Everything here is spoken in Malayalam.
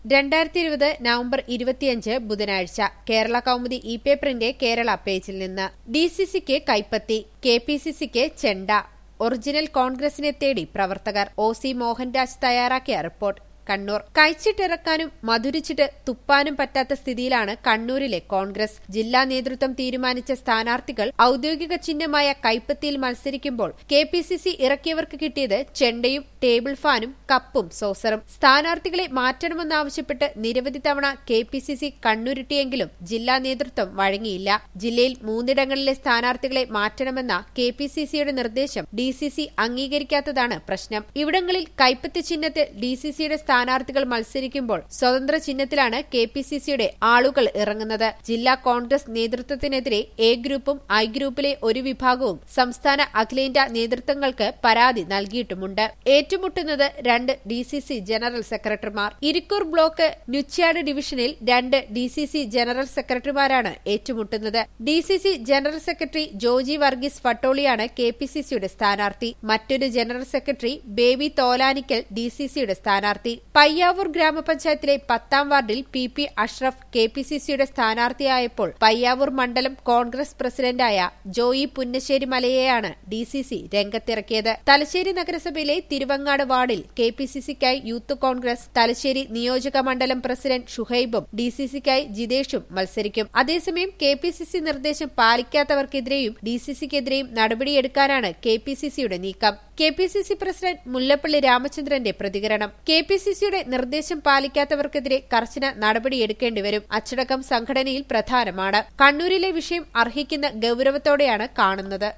രണ്ടായിരത്തി ഇരുപത് നവംബർ ഇരുപത്തിയഞ്ച് ബുധനാഴ്ച കേരള കൗമുദി ഇ പേപ്പറിന്റെ കേരള പേജിൽ നിന്ന് ഡി സി സിക്ക് കൈപ്പത്തി കെ പി സി സിക്ക് ചെണ്ട ഒറിജിനൽ കോൺഗ്രസിനെ തേടി പ്രവർത്തകർ ഒ സി മോഹൻരാജ് തയ്യാറാക്കിയ റിപ്പോർട്ട് കണ്ണൂർ കഴിച്ചിട്ടിറക്കാനും മധുരിച്ചിട്ട് തുപ്പാനും പറ്റാത്ത സ്ഥിതിയിലാണ് കണ്ണൂരിലെ കോൺഗ്രസ് ജില്ലാ നേതൃത്വം തീരുമാനിച്ച സ്ഥാനാർത്ഥികൾ ഔദ്യോഗിക ചിഹ്നമായ കൈപ്പത്തിയിൽ മത്സരിക്കുമ്പോൾ കെ പി സി സി ഇറക്കിയവർക്ക് കിട്ടിയത് ചെണ്ടയും ടേബിൾ ഫാനും കപ്പും സോസറും സ്ഥാനാർത്ഥികളെ മാറ്റണമെന്നാവശ്യപ്പെട്ട് നിരവധി തവണ കെ പി സി സി കണ്ണുരുട്ടിയെങ്കിലും ജില്ലാ നേതൃത്വം വഴങ്ങിയില്ല ജില്ലയിൽ മൂന്നിടങ്ങളിലെ സ്ഥാനാർത്ഥികളെ മാറ്റണമെന്ന കെ പി സി സിയുടെ നിർദ്ദേശം ഡി സി സി അംഗീകരിക്കാത്തതാണ് പ്രശ്നം ഇവിടങ്ങളിൽ കൈപ്പത്തി ചിഹ്നത്തിൽ ഡി സി സിയുടെ സ്ഥാനാർത്ഥികൾ മത്സരിക്കുമ്പോൾ സ്വതന്ത്ര ചിഹ്നത്തിലാണ് കെ പി സി സിയുടെ ആളുകൾ ഇറങ്ങുന്നത് ജില്ലാ കോൺഗ്രസ് നേതൃത്വത്തിനെതിരെ എ ഗ്രൂപ്പും ഐ ഗ്രൂപ്പിലെ ഒരു വിഭാഗവും സംസ്ഥാന അഖിലേന്ത്യാ നേതൃത്വങ്ങൾക്ക് പരാതി നൽകിയിട്ടുമുണ്ട് ഏറ്റുമുട്ടുന്നത് രണ്ട് ഡി സി സി ജനറൽ സെക്രട്ടറിമാർ ഇരിക്കൂർ ബ്ലോക്ക് നുച്യാട് ഡിവിഷനിൽ രണ്ട് ഡി സി സി ജനറൽ സെക്രട്ടറിമാരാണ് ഏറ്റുമുട്ടുന്നത് D C C general secretary Joji Varghese ഫട്ടോളിയാണ് കെ പി സി സിയുടെ സ്ഥാനാർത്ഥി മറ്റൊരു general secretary Baby Tholanikkal D C സിയുടെ സ്ഥാനാർത്ഥി പയ്യാവൂർ ഗ്രാമപഞ്ചായത്തിലെ പത്താം വാർഡിൽ P P Ashraf K P C സിയുടെ സ്ഥാനാർത്ഥിയായപ്പോൾ പയ്യാവൂർ മണ്ഡലം കോൺഗ്രസ് പ്രസിഡന്റായ ജോയി പുന്നശ്ശേരി മലയെയാണ് ഡി സി സി രംഗത്തിറക്കിയത് തലശ്ശേരി നഗരസഭയിലെ തിരുവങ്ങാട് വാർഡിൽ കെ പി സി സിക്കായി യൂത്ത് കോൺഗ്രസ് തലശ്ശേരി നിയോജക മണ്ഡലം പ്രസിഡന്റ് ഷുഹൈബും ഡി സി സിക്കായി ജിതേഷും മത്സരിക്കും അതേസമയം കെ പി സി സി നിർദ്ദേശം പാലിക്കാത്തവർക്കെതിരെയും ഡി സി സിക്കെതിരെയും നടപടിയെടുക്കാനാണ് കെ പി സി സിയുടെ നീക്കം K P C C president Mullappally രാമചന്ദ്രന്റെ പ്രതികരണം കെ പി സി സിയുടെ നിർദ്ദേശം പാലിക്കാത്തവർക്കെതിരെ കർശന നടപടിയെടുക്കേണ്ടിവരും അച്ചടക്കം സംഘടനയിൽ പ്രധാനമാണ് കണ്ണൂരിലെ വിഷയം അർഹിക്കുന്ന ഗൌരവത്തോടെയാണ് കാണുന്നത്